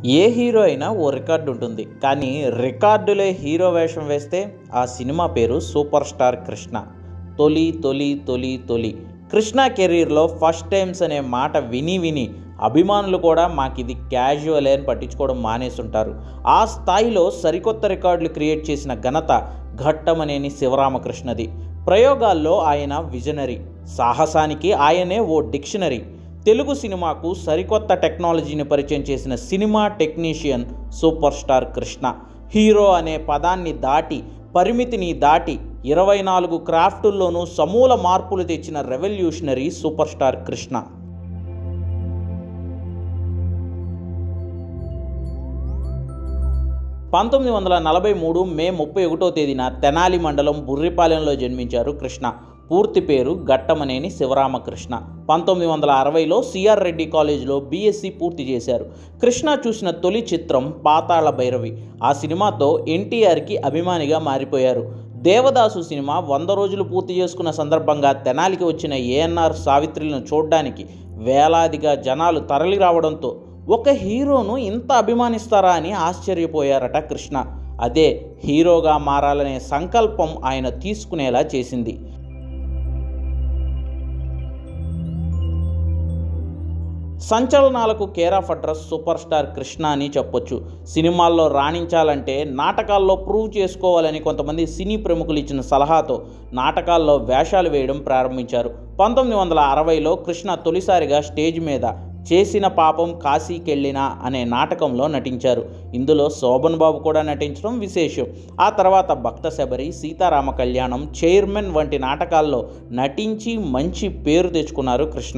ఏ hero అయినా ఓ record ఉంటుంది కానీ రికార్డులే హీరో వేషం వేస్తే ఆ సినిమా పేరు సూపర్ స్టార్ కృష్ణ తొలి తొలి తొలి తొలి కృష్ణ కెరీర్లో ఫస్ట్ టైమ్స్ అనే మాట విని విని అభిమానులు కూడా మాకు ఇది క్యాజువల్ అని పట్టించుకోవడం మానేస్తుంటారు ఆ స్థాయిలో సరికొత్త రికార్డులు క్రియేట్ చేసిన ఘనత ఘట్టమనేని శివరామకృష్ణది ప్రయోగాల్లో ఆయన విజనరీ సాహసానికి ఆయనే ఓ డిక్షనరీ తెలుగు సినిమాకు సరికొత్త టెక్నాలజీని పరిచయం చేసిన cinema technician super star Krishna hero అనే పదాన్ని దాటి పరిమితిని దాటి ఇరవై నాలుగు క్రాఫ్టుల్లోనూ సమూల మార్పులు తెచ్చిన రెవల్యూషనరీ సూపర్ స్టార్ కృష్ణ పంతొమ్మిది వందల నలభై మూడు మే ముప్పై ఒకటో తేదీన తెనాలి మండలం బుర్రిపాలెంలో జన్మించారు కృష్ణ పూర్తి పేరు గట్టమనేని శివరామకృష్ణ పంతొమ్మిది వందల అరవైలో సిఆర్ రెడ్డి కాలేజీలో బీఎస్సీ పూర్తి చేశారు కృష్ణ చూసిన తొలి చిత్రం పాతాళ భైరవి ఆ సినిమాతో ఎన్టీఆర్కి అభిమానిగా మారిపోయారు దేవదాసు సినిమా వంద రోజులు పూర్తి చేసుకున్న సందర్భంగా తెనాలికి వచ్చిన ఏఎన్ఆర్ సావిత్రులను చూడడానికి వేలాదిగా జనాలు తరలి రావడంతో ఒక హీరోను ఇంత అభిమానిస్తారా అని ఆశ్చర్యపోయారట కృష్ణ అదే హీరోగా మారాలనే సంకల్పం ఆయన తీసుకునేలా చేసింది సంచలనాలకు care of address super star Krishna అని చెప్పొచ్చు సినిమాల్లో రాణించాలంటే నాటకాల్లో ప్రూవ్ చేసుకోవాలని కొంతమంది సినీ ప్రముఖులు ఇచ్చిన సలహాతో నాటకాల్లో వేషాలు వేయడం ప్రారంభించారు పంతొమ్మిది వందల అరవైలో కృష్ణ తొలిసారిగా స్టేజ్ మీద చేసిన పాపం కాశీకెళ్ళినా అనే నాటకంలో నటించారు ఇందులో శోభన్ బాబు కూడా నటించడం విశేషం ఆ తర్వాత భక్త శబరి సీతారామ కళ్యాణం చైర్మన్ వంటి నాటకాల్లో నటించి మంచి పేరు తెచ్చుకున్నారు కృష్ణ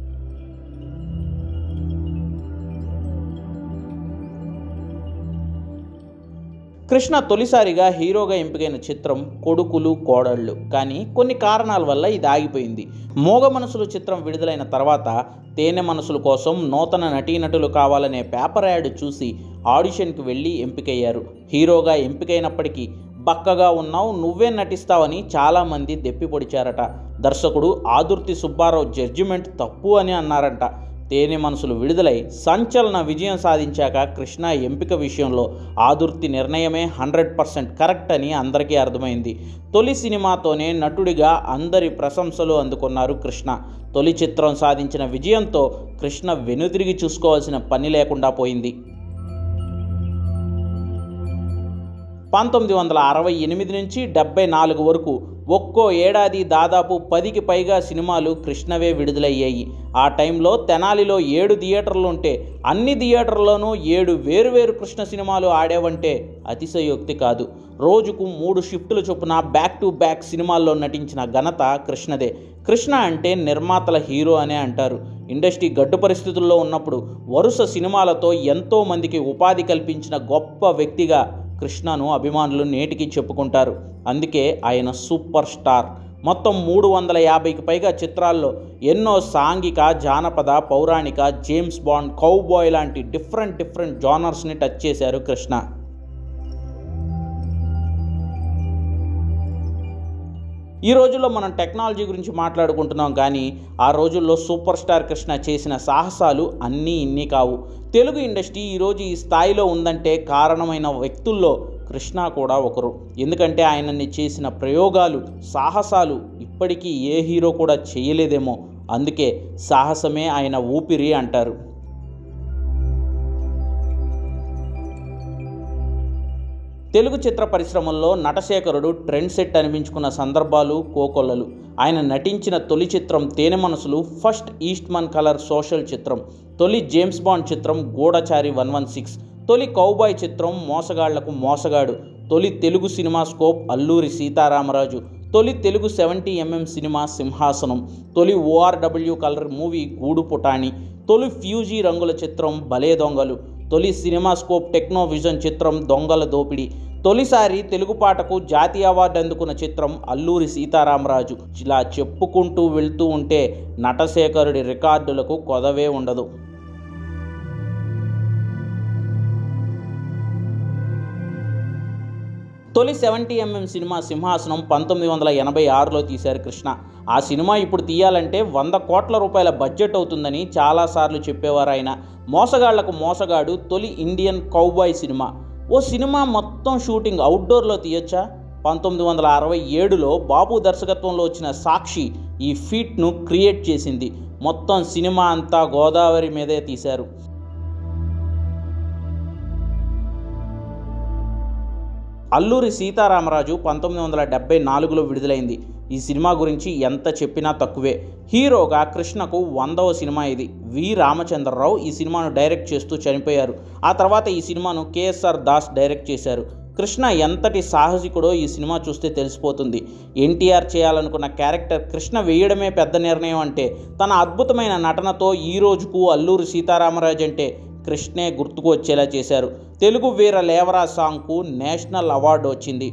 కృష్ణ తొలిసారిగా హీరోగా ఎంపికైన చిత్రం కొడుకులు కోడళ్ళు కానీ కొన్ని కారణాల వల్ల ఇది ఆగిపోయింది మోగ మనసులు చిత్రం విడుదలైన తర్వాత తేనె మనసుల కోసం నూతన నటీనటులు కావాలనే పేపర్ యాడ్ చూసి ఆడిషన్కి వెళ్ళి ఎంపికయ్యారు హీరోగా ఎంపికైనప్పటికీ బక్కగా ఉన్నావు నువ్వే నటిస్తావని చాలామంది దెప్పి పొడిచారట దర్శకుడు ఆదుర్తి సుబ్బారావు జడ్జిమెంట్ తప్పు అని అన్నారంట తేనె మనసులు విడుదలై సంచలన విజయం సాధించాక కృష్ణ ఎంపిక విషయంలో ఆదుర్తి నిర్ణయమే హండ్రెడ్ పర్సెంట్ కరెక్ట్ అని అందరికీ అర్థమైంది తొలి సినిమాతోనే నటుడిగా అందరి ప్రశంసలు అందుకున్నారు కృష్ణ తొలి చిత్రం సాధించిన విజయంతో కృష్ణ వెనుదిరిగి చూసుకోవాల్సిన పని లేకుండా పోయింది పంతొమ్మిది వందల అరవై ఎనిమిది నుంచి డెబ్బై నాలుగు వరకు ఒక్కో ఏడాది దాదాపు పదికి పైగా సినిమాలు కృష్ణవే విడుదలయ్యాయి ఆ టైంలో తెనాలిలో ఏడు థియేటర్లు ఉంటే అన్ని థియేటర్లోనూ ఏడు వేరువేరు కృష్ణ సినిమాలు ఆడేవంటే అతిశయోక్తి కాదు రోజుకు మూడు షిఫ్టుల చొప్పున బ్యాక్ టు బ్యాక్ సినిమాల్లో నటించిన ఘనత కృష్ణదే కృష్ణ అంటే నిర్మాతల హీరో అనే అంటారు ఇండస్ట్రీ గడ్డు పరిస్థితుల్లో ఉన్నప్పుడు వరుస సినిమాలతో ఎంతో మందికి ఉపాధి కల్పించిన గొప్ప వ్యక్తిగా కృష్ణను అభిమానులు నేటికి చెప్పుకుంటారు అందుకే ఆయన సూపర్ స్టార్ మొత్తం మూడు వందల యాభైకి పైగా చిత్రాల్లో ఎన్నో సాంఘిక జానపద పౌరాణిక జేమ్స్ బాండ్ కౌబాయ్ లాంటి డిఫరెంట్ డిఫరెంట్ జానర్స్ని టచ్ చేశారు కృష్ణ ఈ రోజుల్లో మనం టెక్నాలజీ గురించి మాట్లాడుకుంటున్నాం కానీ ఆ రోజుల్లో సూపర్ స్టార్ కృష్ణ చేసిన సాహసాలు అన్నీ ఇన్ని కావు తెలుగు ఇండస్ట్రీ ఈరోజు ఈ స్థాయిలో ఉందంటే కారణమైన వ్యక్తుల్లో కృష్ణ కూడా ఒకరు ఎందుకంటే ఆయనని చేసిన ప్రయోగాలు సాహసాలు ఇప్పటికీ ఏ హీరో కూడా చేయలేదేమో అందుకే సాహసమే ఆయన ఊపిరి అంటారు తెలుగు చిత్ర పరిశ్రమల్లో నటశేఖరుడు ట్రెండ్ సెట్ అనిపించుకున్న సందర్భాలు కోకొల్లలు ఆయన నటించిన తొలి చిత్రం తేనె మనసులు ఫస్ట్ ఈస్ట్మన్ కలర్ సోషల్ చిత్రం తొలి జేమ్స్ బాండ్ చిత్రం గూఢచారి వన్ వన్ సిక్స్ తొలి కౌబాయ్ చిత్రం మోసగాళ్లకు మోసగాడు తొలి తెలుగు సినిమా స్కోప్ అల్లూరి సీతారామరాజు తొలి తెలుగు సెవెంటీ ఎంఎం సినిమా సింహాసనం తొలి ఓఆర్డబ్ల్యూ కలర్ మూవీ గూడు పుటాణి తొలి ఫ్యూజీ రంగుల చిత్రం భలే దొంగలు తొలి సినిమా స్కోప్ టెక్నో విజన్ చిత్రం దొంగల దోపిడి తొలిసారి తెలుగు పాటకు జాతీయ అవార్డు అందుకున్న చిత్రం అల్లూరి సీతారామరాజు ఇలా చెప్పుకుంటూ వెళ్తూ ఉంటే నటశేఖరుడి రికార్డులకు కొదవే ఉండదు తొలి సెవెంటీ ఎంఎం సినిమా సింహాసనం పంతొమ్మిది వందల ఎనభై ఆరులో తీశారు కృష్ణ ఆ సినిమా ఇప్పుడు తీయాలంటే వంద కోట్ల రూపాయల బడ్జెట్ అవుతుందని చాలాసార్లు చెప్పేవారు ఆయన మోసగాళ్లకు మోసగాడు తొలి ఇండియన్ కౌబాయ్ సినిమా ఓ సినిమా మొత్తం షూటింగ్ అవుట్డోర్లో తీయొచ్చా పంతొమ్మిది వందల అరవై ఏడులో బాబు దర్శకత్వంలో వచ్చిన సాక్షి ఈ ఫీట్ను క్రియేట్ చేసింది మొత్తం సినిమా అంతా గోదావరి మీదే తీశారు అల్లూరి సీతారామరాజు పంతొమ్మిది వందల డెబ్బై నాలుగులో విడుదలైంది ఈ సినిమా గురించి ఎంత చెప్పినా తక్కువే హీరోగా కృష్ణకు వందవ సినిమా ఇది వి రామచంద్రరావు ఈ సినిమాను డైరెక్ట్ చేస్తూ చనిపోయారు ఆ తర్వాత ఈ సినిమాను కేఎస్ఆర్ దాస్ డైరెక్ట్ చేశారు కృష్ణ ఎంతటి సాహసికుడో ఈ సినిమా చూస్తే తెలిసిపోతుంది ఎన్టీఆర్ చేయాలనుకున్న క్యారెక్టర్ కృష్ణ వేయడమే పెద్ద నిర్ణయం అంటే తన అద్భుతమైన నటనతో ఈ రోజుకు అల్లూరి సీతారామరాజు అంటే కృష్ణే గుర్తుకు వచ్చేలా చేశారు తెలుగు వీర లేవరా సాంగ్కు నేషనల్ అవార్డు వచ్చింది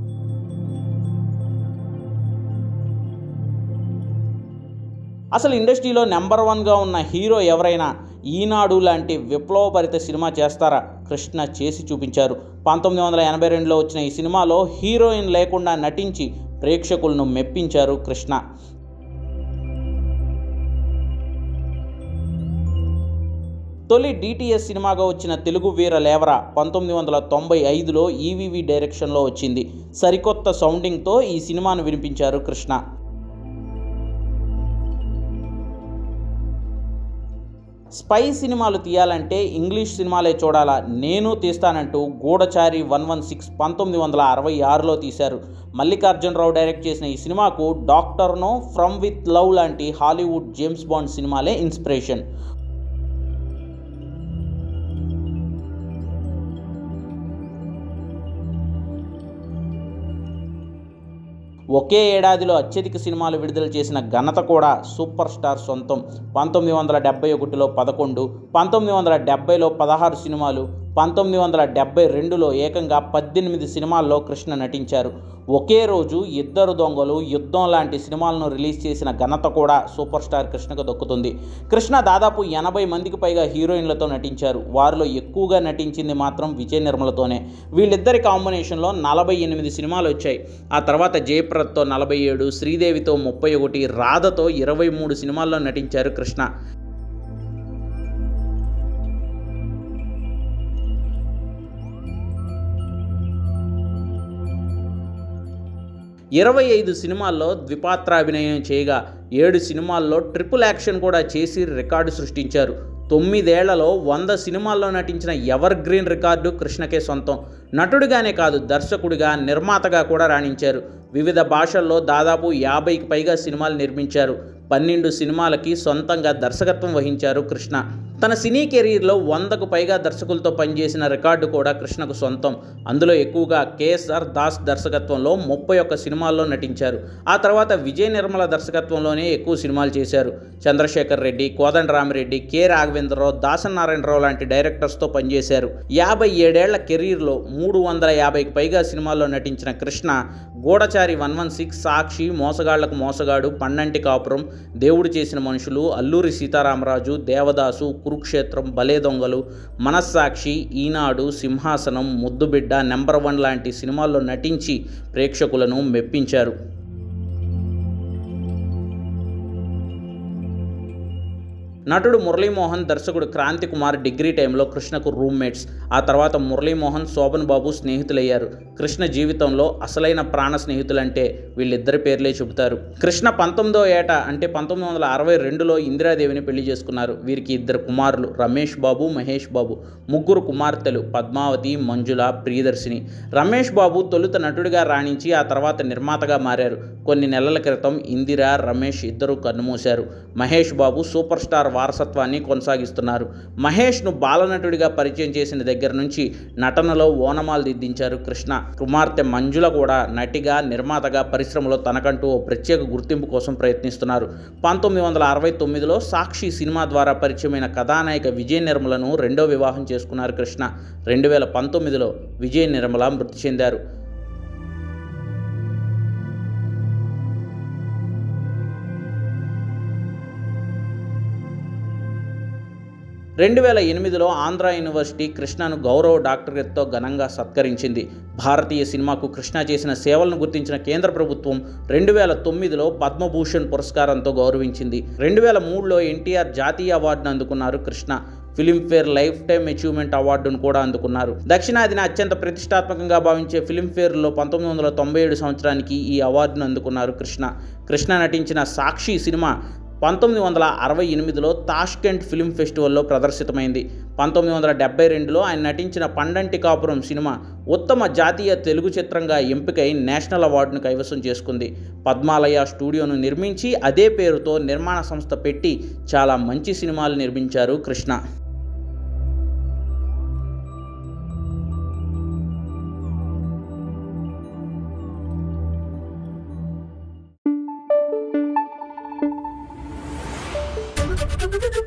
అసలు ఇండస్ట్రీలో నెంబర్ వన్గా ఉన్న హీరో ఎవరైనా ఈనాడు లాంటి విప్లవభరిత సినిమా చేస్తారా కృష్ణ చేసి చూపించారు పంతొమ్మిది వందల ఎనభై రెండులో వచ్చిన ఈ సినిమాలో హీరోయిన్ లేకుండా నటించి ప్రేక్షకులను మెప్పించారు కృష్ణ తొలి డిటిఎస్ సినిమాగా వచ్చిన తెలుగు వీర లేవరా పంతొమ్మిది వందల తొంభై ఐదులో ఈవీవి డైరెక్షన్లో వచ్చింది సరికొత్త సౌండింగ్తో ఈ సినిమాను వినిపించారు కృష్ణ స్పై సినిమాలు తీయాలంటే ఇంగ్లీష్ సినిమాలే చూడాలా నేను తీస్తానంటూ గూఢచారి వన్ వన్ సిక్స్ పంతొమ్మిది వందల అరవై ఆరులో తీశారు మల్లికార్జునరావు డైరెక్ట్ చేసిన ఈ సినిమాకు డాక్టర్నో ఫ్రమ్ విత్ లవ్ లాంటి హాలీవుడ్ జేమ్స్ బాండ్ సినిమాలే ఇన్స్పిరేషన్ ఒకే ఏడాదిలో అత్యధిక సినిమాలు విడుదల చేసిన ఘనత కూడా సూపర్ స్టార్ సొంతం పంతొమ్మిది వందల డెబ్బై ఒకటిలో పదకొండు పంతొమ్మిది వందల డెబ్బైలో పదహారు సినిమాలు పంతొమ్మిది వందల డెబ్బై రెండులో ఏకంగా పద్దెనిమిది సినిమాల్లో కృష్ణ నటించారు ఒకే రోజు ఇద్దరు దొంగలు యుద్ధం లాంటి సినిమాలను రిలీజ్ చేసిన ఘనత కూడా సూపర్ స్టార్ కృష్ణకు దక్కుతుంది కృష్ణ దాదాపు ఎనభై మందికి పైగా హీరోయిన్లతో నటించారు వారిలో ఎక్కువగా నటించింది మాత్రం విజయ నిర్మలతోనే వీళ్ళిద్దరి కాంబినేషన్లో నలభై ఎనిమిది సినిమాలు వచ్చాయి ఆ తర్వాత జయప్రద్తో నలభై ఏడు శ్రీదేవితో ముప్పై ఒకటి రాధతో ఇరవై మూడు సినిమాల్లో నటించారు కృష్ణ ఇరవై ఐదు సినిమాల్లో ద్విపాత్రాభినయం చేయగా ఏడు సినిమాల్లో ట్రిపుల్ యాక్షన్ కూడా చేసి రికార్డు సృష్టించారు తొమ్మిదేళ్లలో వంద సినిమాల్లో నటించిన ఎవర్ గ్రీన్ రికార్డు కృష్ణకే సొంతం నటుడిగానే కాదు దర్శకుడిగా నిర్మాతగా కూడా రాణించారు వివిధ భాషల్లో దాదాపు యాభైకి పైగా సినిమాలు నిర్మించారు పన్నెండు సినిమాలకి సొంతంగా దర్శకత్వం వహించారు కృష్ణ తన సినీ కెరీర్లో వందకు పైగా దర్శకులతో పనిచేసిన రికార్డు కూడా కృష్ణకు సొంతం అందులో ఎక్కువగా కేఎస్ఆర్ దాస్ దర్శకత్వంలో ముప్పై ఒక్క సినిమాల్లో నటించారు ఆ తర్వాత విజయ నిర్మల దర్శకత్వంలోనే ఎక్కువ సినిమాలు చేశారు చంద్రశేఖర్ రెడ్డి కోదండరామిరెడ్డి కె రాఘవేంద్రరావు దాసనారాయణరావు లాంటి డైరెక్టర్స్తో పనిచేశారు యాభై ఏడేళ్ల కెరీర్లో మూడు వందల యాభైకి పైగా సినిమాల్లో నటించిన Krishna Goodachari one one six Sakshi Mosagallaku Mosagadu Pandanti కాపురం దేవుడు చేసిన మనుషులు అల్లూరి సీతారామరాజు దేవదాసు కురుక్షేత్రం బలే దొంగలు మనస్సాక్షి ఈనాడు సింహాసనం ముద్దుబిడ్డ నెంబర్ వన్ లాంటి సినిమాల్లో నటించి ప్రేక్షకులను మెప్పించారు నటుడు మురళీమోహన్ దర్శకుడు క్రాంతి కుమార్ డిగ్రీ టైంలో కృష్ణకు రూమ్మేట్స్ ఆ తర్వాత మురళీమోహన్ శోభన్ బాబు స్నేహితులయ్యారు కృష్ణ జీవితంలో అసలైన ప్రాణ స్నేహితులంటే వీళ్ళిద్దరి పేర్లే చెబుతారు కృష్ణ పంతొమ్మిదో ఏట అంటే పంతొమ్మిది వందల అరవై రెండులో ఇందిరాదేవిని పెళ్లి చేసుకున్నారు వీరికి ఇద్దరు కుమారులు రమేష్ బాబు మహేష్ బాబు ముగ్గురు కుమార్తెలు పద్మావతి మంజుల ప్రియదర్శిని రమేష్ బాబు తొలుత నటుడిగా రాణించి ఆ తర్వాత నిర్మాతగా మారారు కొన్ని నెలల క్రితం ఇందిర రమేష్ ఇద్దరు కన్నుమూశారు మహేష్ బాబు సూపర్ స్టార్ వారసత్వాన్ని కొనసాగిస్తున్నారు మహేష్ను బాలనటుడిగా పరిచయం చేసిన దగ్గర నుంచి నటనలో ఓనమాలు దిద్దించారు కృష్ణ కుమార్తె మంజుల కూడా నటిగా నిర్మాతగా పరిశ్రమలో తనకంటూ ఓ ప్రత్యేక గుర్తింపు కోసం ప్రయత్నిస్తున్నారు పంతొమ్మిది వందల అరవై తొమ్మిదిలో సాక్షి సినిమా ద్వారా పరిచయమైన కథానాయిక విజయ నిర్మలను రెండో వివాహం చేసుకున్నారు కృష్ణ రెండు వేల పంతొమ్మిదిలో విజయ నిర్మల మృతి చెందారు రెండు వేల ఎనిమిదిలో ఆంధ్ర యూనివర్సిటీ కృష్ణను గౌరవ డాక్టరేట్తో ఘనంగా సత్కరించింది భారతీయ సినిమాకు కృష్ణ చేసిన సేవలను గుర్తించిన కేంద్ర ప్రభుత్వం రెండు వేల తొమ్మిదిలో పద్మభూషణ్ పురస్కారంతో గౌరవించింది రెండు వేల మూడులో ఎన్టీఆర్ జాతీయ అవార్డును అందుకున్నారు Krishna Filmfare lifetime achievement అవార్డును కూడా అందుకున్నారు దక్షిణాదిని అత్యంత ప్రతిష్టాత్మకంగా భావించే ఫిలింఫేర్లో పంతొమ్మిది వందల తొంభై ఏడు సంవత్సరానికి ఈ అవార్డును అందుకున్నారు కృష్ణ కృష్ణ నటించిన సాక్షి సినిమా పంతొమ్మిది వందల అరవై ఎనిమిదిలో తాష్కెంట్ ఫిల్మ్ ఫెస్టివల్లో ప్రదర్శితమైంది పంతొమ్మిది వందల డెబ్బై రెండులో ఆయన నటించిన పండంటి కాపురం సినిమా ఉత్తమ జాతీయ తెలుగు చిత్రంగా ఎంపికై నేషనల్ అవార్డును కైవసం చేసుకుంది పద్మాలయ స్టూడియోను నిర్మించి అదే పేరుతో నిర్మాణ సంస్థ పెట్టి చాలా మంచి సినిమాలు నిర్మించారు కృష్ణ Thank you.